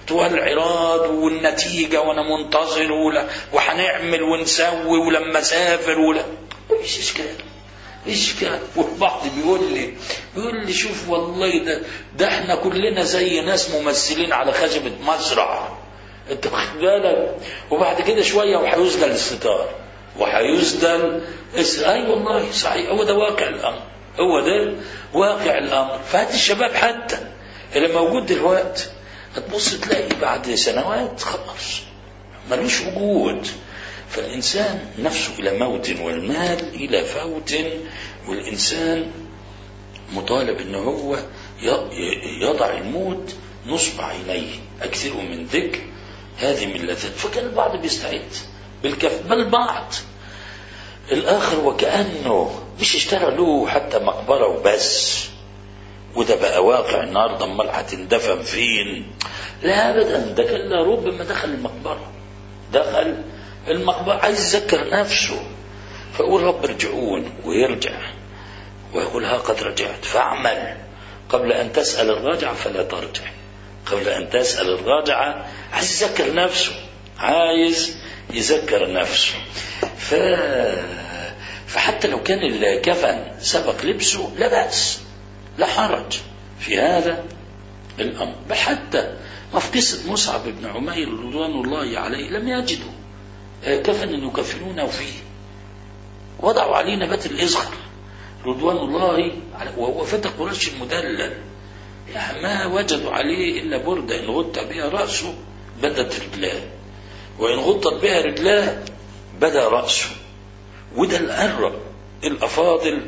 والعراض والنتيجة وأنا منتظر ولا وهنعمل ونسوي ولما أسافر ولا مفيش إشكال إشكال والبعض بيقول لي بيقول لي شوف والله ده ده احنا كلنا زي ناس ممثلين على خشبة مزرعة انت واخد بالك وبعد كده شوية وهيسدل الستار وهيسدل الس- اي والله صحيح هو ده واقع الامر هو ده واقع الامر فهات الشباب حتى اللي موجود دلوقتي هتبص تلاقي بعد سنوات خلاص ملوش وجود فالإنسان نفسه إلى موت والمال إلى فوت والإنسان مطالب أنه هو ي- يضع الموت نصب عينيه أكثر من ذكر هذه من اللذات فكان البعض بيستعد بالكف بل البعض الآخر وكأنه مش اشترى له حتى مقبرة وبس وده بقى واقع النهارده امال هتندفن فين؟ لا ابدا ده كان ربما دخل المقبره دخل المقبره عايز يذكر نفسه فيقول رب ارجعون ويرجع ويقول ها قد رجعت فاعمل قبل ان تسال الراجع فلا ترجع قبل ان تسال الراجع عايز يذكر نفسه عايز يذكر نفسه ف... فحتى لو كان الكفن سبق لبسه لا بأس لا حرج في هذا الأمر بل حتى ما في قصة مصعب بن عمير رضوان الله عليه لم يجدوا آه، كفنا يكفنونه فيه وضعوا عليه نبات الإزخر رضوان الله عليه وهو فتى قريش المدلل يعني ما وجدوا عليه إلا بردة إن غطى بها رأسه بدت رجلاه وإن غطت بها رجلاه بدا رأسه وده الأرب الأفاضل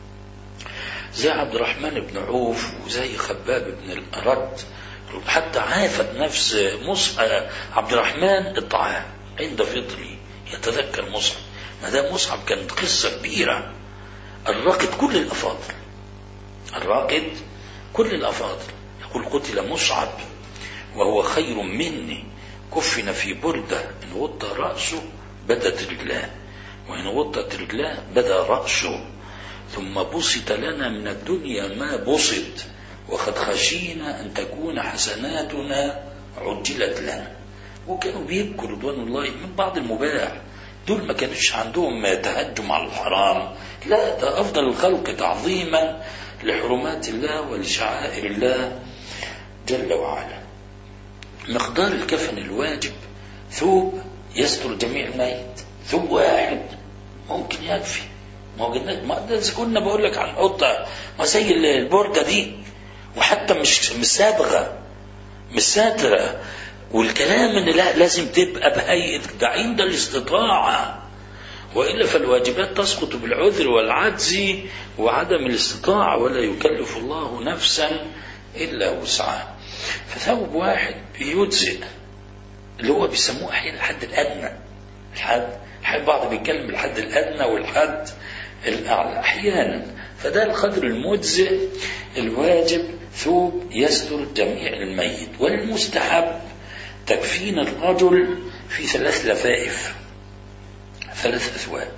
زي عبد الرحمن بن عوف وزي خباب بن الأرد حتى عافت نفس مص... عبد الرحمن الطعام عند فطره يتذكر مصعب ما دام مصعب كانت قصة كبيرة الراقد كل الأفاضل الراقد كل الأفاضل يقول قتل مصعب وهو خير مني كفن في بردة إن غطى رأسه بدت رجلاه وإن غطت رجلاه بدا رأسه ثم بسط لنا من الدنيا ما بسط وقد خشينا أن تكون حسناتنا عجلت لنا وكانوا بيبكوا رضوان الله من بعض المباح دول ما كانوش عندهم تهجم على الحرام لا ده أفضل الخلق تعظيما لحرمات الله ولشعائر الله جل وعلا مقدار الكفن الواجب ثوب يستر جميع الميت ثوب واحد ممكن يكفي ما هو جنات ما ده إذا كنا بقول لك هنحط ما زي البرده دي وحتى مش مش صابغه مش ساتره والكلام ان لا لازم تبقى بهيئه ده عند الاستطاعه والا فالواجبات تسقط بالعذر والعجز وعدم الاستطاعه ولا يكلف الله نفسا الا وسعها فثوب واحد بيجزئ اللي هو بيسموه احيانا الحد الادنى الحد البعض بيتكلم الحد الادنى والحد الاعلى احيانا فده القدر المجزئ الواجب ثوب يستر جميع الميت والمستحب تكفين الرجل في ثلاث لفائف ثلاث أثواب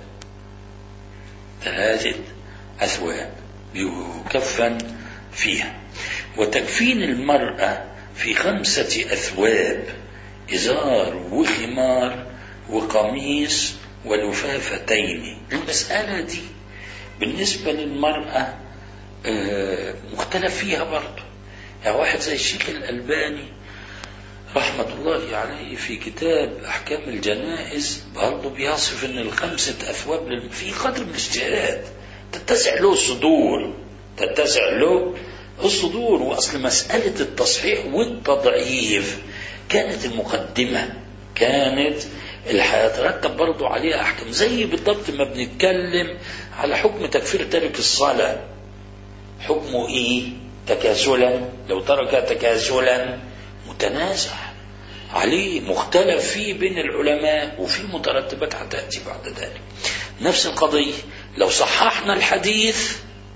ثلاثة أثواب يكفن فيها وتكفين المرأة في خمسة أثواب إزار وخمار وقميص ولفافتين المسألة دي بالنسبة للمرأة مختلف فيها برضه يعني واحد زي الشيخ الألباني رحمة الله عليه في كتاب أحكام الجنائز برضه بيصف أن الخمسة أثواب في قدر من الاجتهاد تتسع له الصدور تتسع له الصدور وأصل مسألة التصحيح والتضعيف كانت المقدمة كانت اللي هيترتب برضه عليها أحكام زي بالضبط ما بنتكلم على حكم تكفير تارك الصلاة حكمه إيه؟ تكاسلا لو ترك تكاسلا متنازع عليه مختلف فيه بين العلماء وفي مترتبات هتأتي بعد ذلك نفس القضية لو صححنا الحديث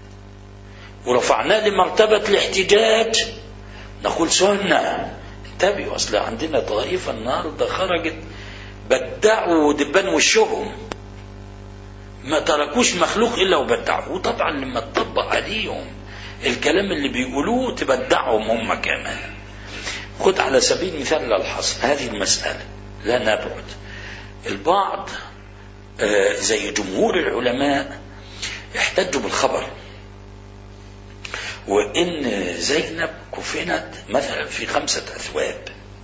ورفعناه لمرتبة الاحتجاج نقول سنة انتبهوا أصل عندنا طائفة النهاردة خرجت بدعوا دبان وشهم ما تركوش مخلوق إلا وبدعوا وطبعا لما تطبق عليهم الكلام اللي بيقولوه تبدعهم هم كمان خد على سبيل المثال للحصر هذه المسألة لا نبعد البعض آه، زي جمهور العلماء احتجوا بالخبر وإن زينب كفنت مثلا في خمسة أثواب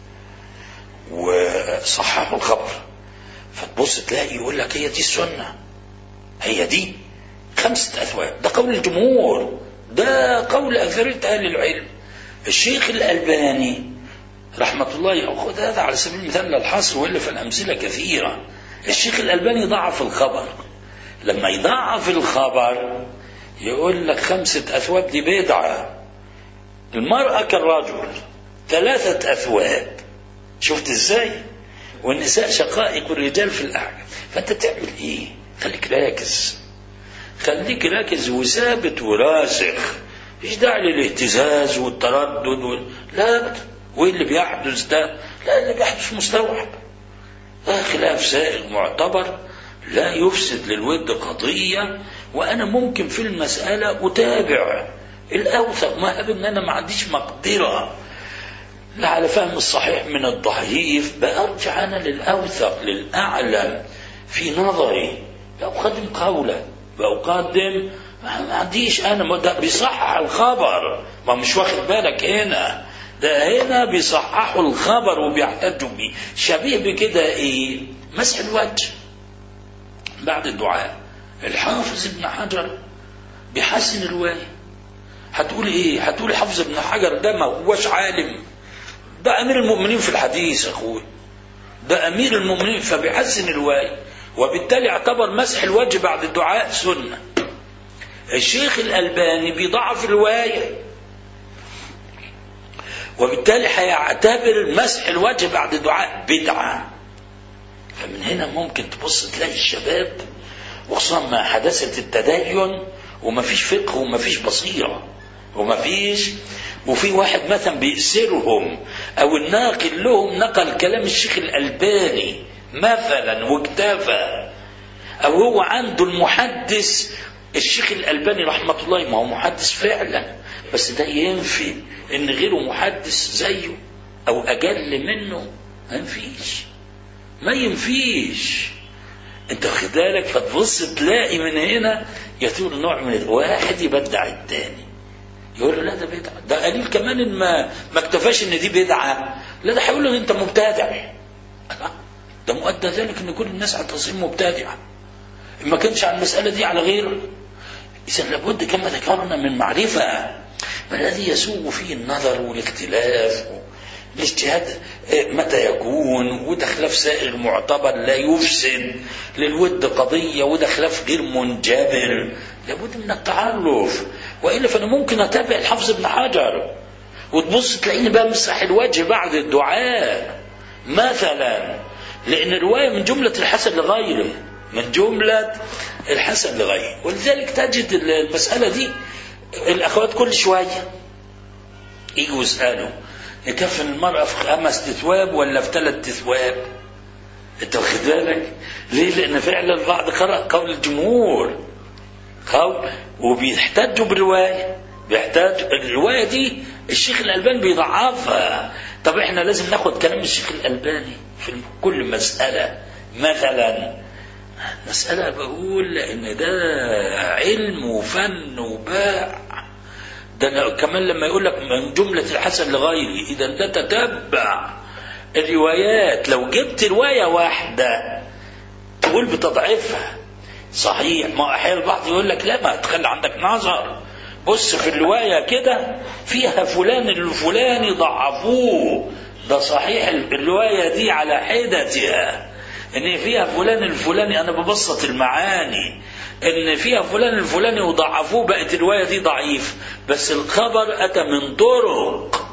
وصححوا الخبر فتبص تلاقي يقول لك هي دي السنة هي دي خمسة أثواب ده قول الجمهور ده قول أكثرية أهل العلم الشيخ الألباني رحمة الله يأخذ هذا على سبيل المثال للحصر وإلا فالأمثلة كثيرة الشيخ الألباني ضعف الخبر لما يضعف الخبر يقول لك خمسة أثواب دي بدعة المرأة كالرجل ثلاثة أثواب شفت ازاي والنساء شقائق الرجال في الأعلى فأنت تعمل إيه خليك راكز خليك راكز وثابت وراسخ مش داعي للاهتزاز والتردد وال... لا وايه اللي بيحدث ده لا اللي بيحدث مستوعب ده خلاف سائغ معتبر لا يفسد للود قضية وأنا ممكن في المسألة أتابع الأوثق ما هب إن أنا ما عنديش مقدرة لا على فهم الصحيح من الضعيف بأرجع أنا للأوثق للأعلم في نظري بأقدم قولا بأقدم ما عنديش أنا ده بيصحح الخبر ما مش واخد بالك هنا ده هنا بيصححوا الخبر وبيحتجوا بيه شبيه بكده ايه مسح الوجه بعد الدعاء الحافظ ابن حجر بيحسن الرواية هتقول ايه هتقول حافظ ابن حجر ده ما هوش عالم ده امير المؤمنين في الحديث يا اخوي ده امير المؤمنين فبيحسن الرواية وبالتالي اعتبر مسح الوجه بعد الدعاء سنة الشيخ الألباني بيضعف الرواية وبالتالي هيعتبر مسح الوجه بعد الدعاء بدعة فمن هنا ممكن تبص تلاقي الشباب وخصوصا مع حداثة التدين ومفيش فقه ومفيش بصيرة ومفيش وفي واحد مثلا بيأسرهم أو الناقل لهم نقل كلام الشيخ الألباني مثلا واكتفى أو هو عنده المحدث الشيخ الألباني رحمة الله ما هو محدث فعلا بس ده ينفي إن غيره محدث زيه أو أجل منه ما ينفيش ما ينفيش انت واخد بالك فتبص تلاقي من هنا يطول نوع من واحد يبدع التاني يقول له لا ده بدعه ده قليل كمان إن ما ما اكتفاش ان دي بدعه لا ده هيقول له انت مبتدع ده مؤدى ذلك ان كل الناس على التصميم مبتدعه ما كانش على المساله دي على غيره اذا لابد كما ذكرنا من معرفه ما الذي يسوغ فيه النظر والاختلاف الاجتهاد متى يكون وده خلاف سائغ معتبر لا يفسد للود قضية وده خلاف غير منجبر لابد من التعرف وإلا فأنا ممكن أتابع الحافظ ابن حجر وتبص تلاقيني بمسح الوجه بعد الدعاء مثلا لأن الرواية من جملة الحسن لغيره من جملة الحسن لغيره ولذلك تجد المسألة دي الأخوات كل شوية يجوا يسألوا يكفن المرأة في خمس تثواب ولا في ثلاث تثواب انت واخد بالك ليه لان فعلا البعض قرأ قول الجمهور قول وبيحتجوا بالرواية بيحتاج الرواية دي الشيخ الألباني بيضعفها طب احنا لازم ناخد كلام الشيخ الألباني في كل مسألة مثلا مسألة بقول ان ده علم وفن وباع ده كمان لما يقول لك من جملة الحسن لغيره إذا ده تتبع الروايات لو جبت رواية واحدة تقول بتضعيفها صحيح ما أحيانا البعض يقول لك لا ما تخلي عندك نظر بص في الرواية كده فيها فلان الفلاني ضعفوه ده صحيح الرواية دي على حدتها ان فيها فلان الفلاني انا ببسط المعاني ان فيها فلان الفلاني وضعفوه بقت الروايه دي ضعيف بس الخبر اتى من طرق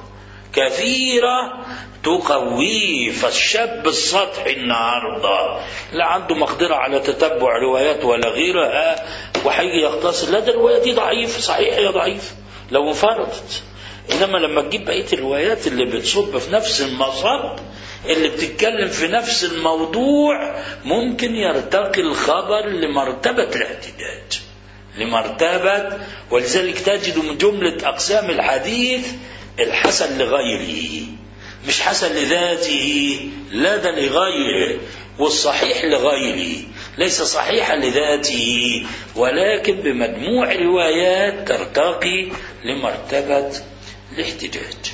كثيره تقويه فالشاب السطحي النهارده لا عنده مقدره على تتبع روايات ولا غيرها وهيجي يختصر لا ده الروايه دي ضعيف صحيح هي ضعيف لو انفردت انما لما تجيب بقيه الروايات اللي بتصب في نفس المصب اللي بتتكلم في نفس الموضوع ممكن يرتقي الخبر لمرتبة الاحتجاج لمرتبة ولذلك تجد من جملة أقسام الحديث الحسن لغيره مش حسن لذاته لا ده لغيره والصحيح لغيره ليس صحيحا لذاته ولكن بمجموع روايات ترتقي لمرتبة الاحتجاج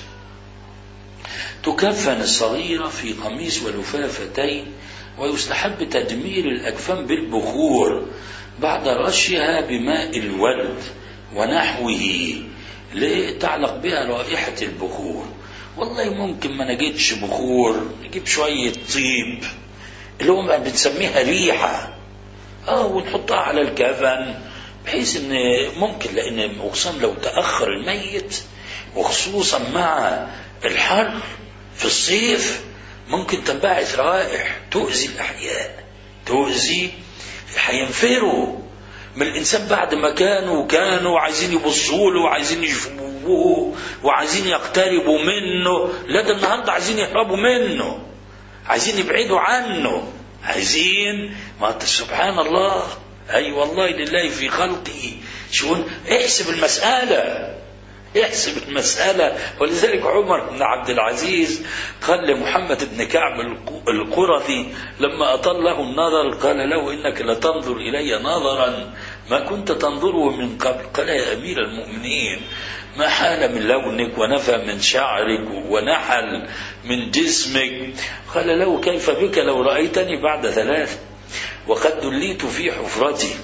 تكفن الصغيرة في قميص ولفافتين ويستحب تدمير الأكفان بالبخور بعد رشها بماء الورد ونحوه لتعلق بها رائحة البخور والله ممكن ما نجدش بخور نجيب شوية طيب اللي هو بنسميها ريحة اه ونحطها على الكفن بحيث ان ممكن لان خصوصا لو تأخر الميت وخصوصا مع الحر في الصيف ممكن تنبعث روائح تؤذي الأحياء تؤذي هينفروا من الإنسان بعد ما كانوا كانوا عايزين يبصوا له وعايزين يشوفوه وعايزين يقتربوا منه لا ده النهارده عايزين يهربوا منه عايزين يبعدوا عنه عايزين ما انت سبحان الله اي أيوة والله لله في خلقه شؤون احسب المساله يحسب المسألة ولذلك عمر بن عبد العزيز قال لمحمد بن كعب القرظي لما أطل له النظر قال له إنك لتنظر إلي نظرا ما كنت تنظره من قبل قال يا أمير المؤمنين ما حال من لونك ونفى من شعرك ونحل من جسمك قال له كيف بك لو رأيتني بعد ثلاث وقد دليت في حفرتي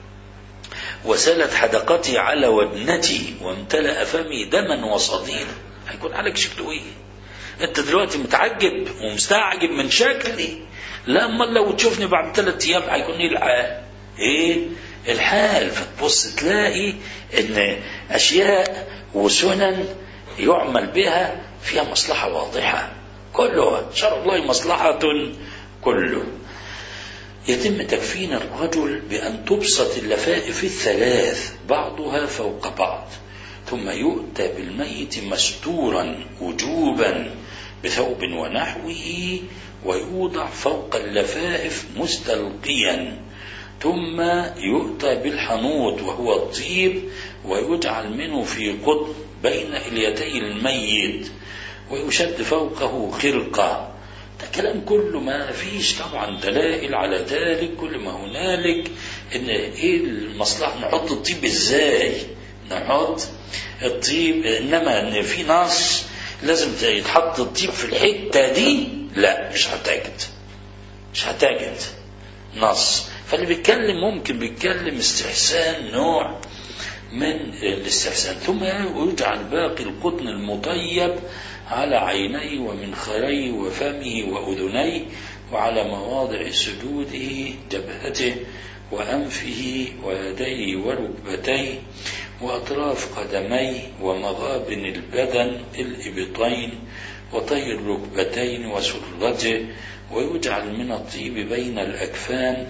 وسالت حدقتي على ودنتي وامتلأ فمي دما وصديدا هيكون حالك شكله ايه انت دلوقتي متعجب ومستعجب من شكلي لا امال لو تشوفني بعد ثلاث ايام هيكون ايه الحال ايه الحال فتبص تلاقي ان اشياء وسنن يعمل بها فيها مصلحة واضحة كلها شرع الله مصلحة كله يتم تكفين الرجل بأن تبسط اللفائف الثلاث بعضها فوق بعض ثم يؤتى بالميت مستورا وجوبا بثوب ونحوه ويوضع فوق اللفائف مستلقيا ثم يؤتى بالحنوط وهو الطيب ويجعل منه في قطب بين اليتي الميت ويشد فوقه خرقه ده كلام كله ما فيش طبعا دلائل على ذلك كل ما هنالك ان ايه المصلحه نحط الطيب ازاي نحط الطيب انما ان في نص لازم يتحط الطيب في الحته دي لا مش هتجد مش هتجد نص فاللي بيتكلم ممكن بيتكلم استحسان نوع من الاستحسان ثم يجعل باقي القطن المطيب على عينيه ومنخريه وفمه وأذنيه وعلى مواضع سجوده جبهته وأنفه ويديه وركبتيه وأطراف قدميه ومغابن البدن الإبطين وطي الركبتين وسرته ويجعل من الطيب بين الأكفان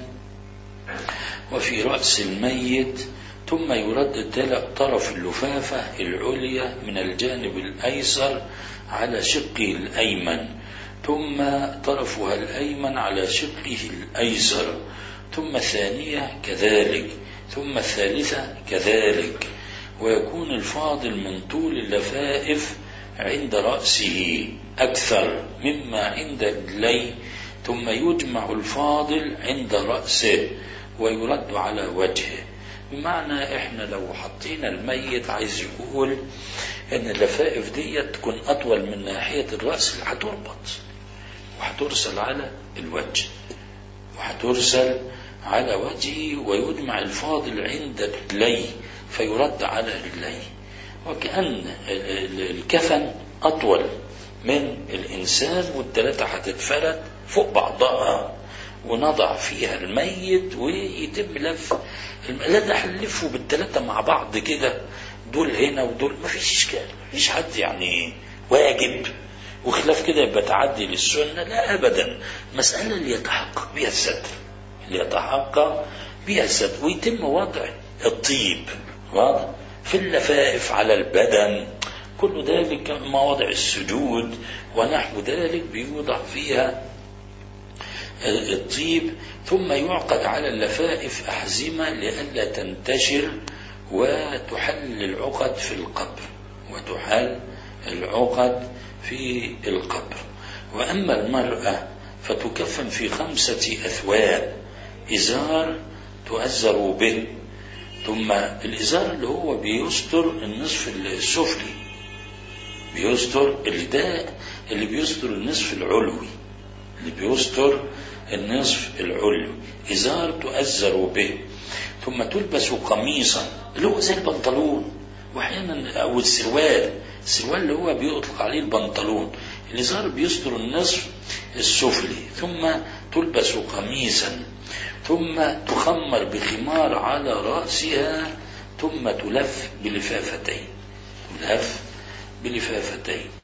وفي رأس الميت ثم يرد طرف اللفافة العليا من الجانب الأيسر على شقه الأيمن ثم طرفها الأيمن على شقه الأيسر ثم الثانية كذلك ثم الثالثة كذلك ويكون الفاضل من طول اللفائف عند رأسه أكثر مما عند رجليه ثم يجمع الفاضل عند رأسه ويرد على وجهه بمعنى احنا لو حطينا الميت عايز يقول ان اللفائف دي تكون اطول من ناحية الرأس اللي هتربط وهترسل على الوجه وهترسل على وجهه ويجمع الفاضل عند رجليه فيرد على رجليه وكأن الكفن أطول من الإنسان والتلاتة هتتفرد فوق بعضها ونضع فيها الميت ويتم لف لا ده هنلفه بالتلاتة مع بعض كده دول هنا ودول ما فيش اشكال مفيش حد يعني واجب وخلاف كده يبقى تعدي للسنه لا ابدا مساله اللي يتحقق بها الستر اللي يتحقق بها الستر ويتم وضع الطيب واضح في اللفائف على البدن كل ذلك مواضع السجود ونحو ذلك بيوضع فيها الطيب ثم يعقد على اللفائف أحزمة لئلا تنتشر وتحل العقد في القبر وتحل العقد في القبر وأما المرأة فتكفن في خمسة أثواب إزار تؤزر به ثم الإزار اللي هو بيستر النصف السفلي بيستر اللي ده اللي بيستر النصف العلوي اللي بيستر النصف العلوي إزار تؤزر به ثم تلبس قميصا اللي هو زي البنطلون واحيانا او السروال السروال اللي هو بيطلق عليه البنطلون الازار بيستر النصف السفلي ثم تلبس قميصا ثم تخمر بخمار على راسها ثم تلف بلفافتين تلف بلفافتين